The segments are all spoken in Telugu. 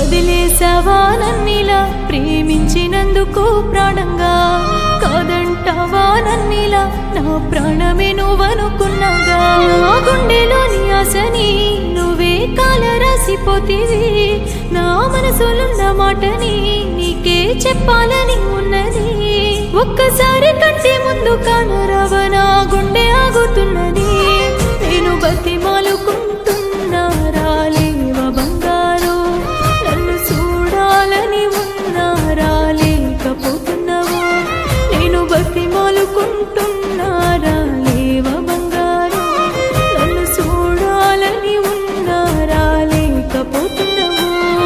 వదిలేసావా నన్నిలా ప్రేమించినందుకు ప్రాణంగా కాదంటావా నన్నిలా నా ప్రాణమే నువ్వనుకున్నాగా నా గుండెలోని ఆశని నువ్వే కాల రాసిపోతీవి నా మనసులున్న మాటని నీకే చెప్పాలని ఉన్నది ఒక్కసారి కంటే ముందు కానరావ నా గుండె ఆగుతున్నది నేను బతిమాలుకుంటున్నా రాలేవ బంగారు నన్ను చూడాలని ఉన్నా రాలేకపోతున్నావా నేను బతిమాలుకుంటున్నా రాలేవ బంగారు నన్ను చూడాలని ఉన్నా రాలేకపోతున్నావా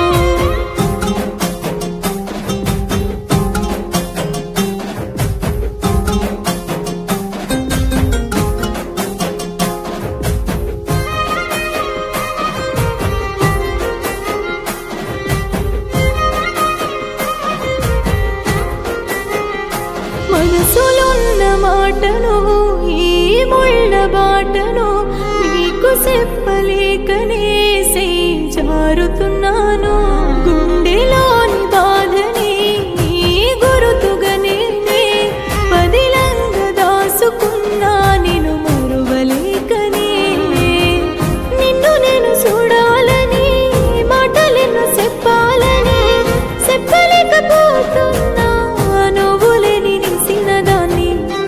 మనసులున్న మాటను ఈ ముళ్ళ బాటను నీకు చెప్పలేకనే సే జారుతున్నాను గుండెలోని బాధని నీ గురుతుగా నేనే పదిలంగ దాసుకున్నా నేను మరువలేకనే నిన్ను నేను చూడాలని మాటలెన్నో చెప్పాలని చెప్పలేకపోతున్నా నువ్వు లేని నిసిన దాన్ని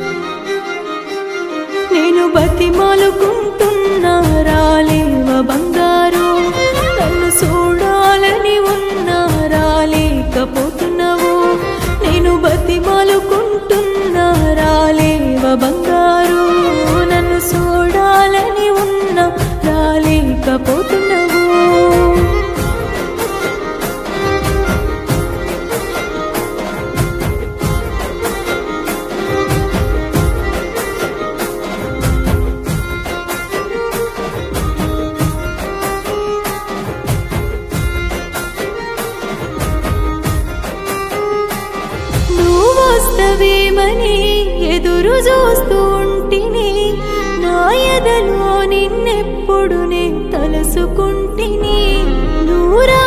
నేను బతిమాలుకుంటున్నా రాలేవ బంగారు నన్ను చూడాలని ఉన్నా రాలేకపోతున్నావు నేను బతిమాలుకుంటున్నా రాలేవ బంగారు నన్ను చూడాలని ఉన్నా రాలేకపోతున్నావు నువ్వు వస్తవేమని ఎదురు చూస్తూ ఉంటిని నా ఎదలో నిన్నెప్పుడు నే తలసుకుంటిని నువ్వు రా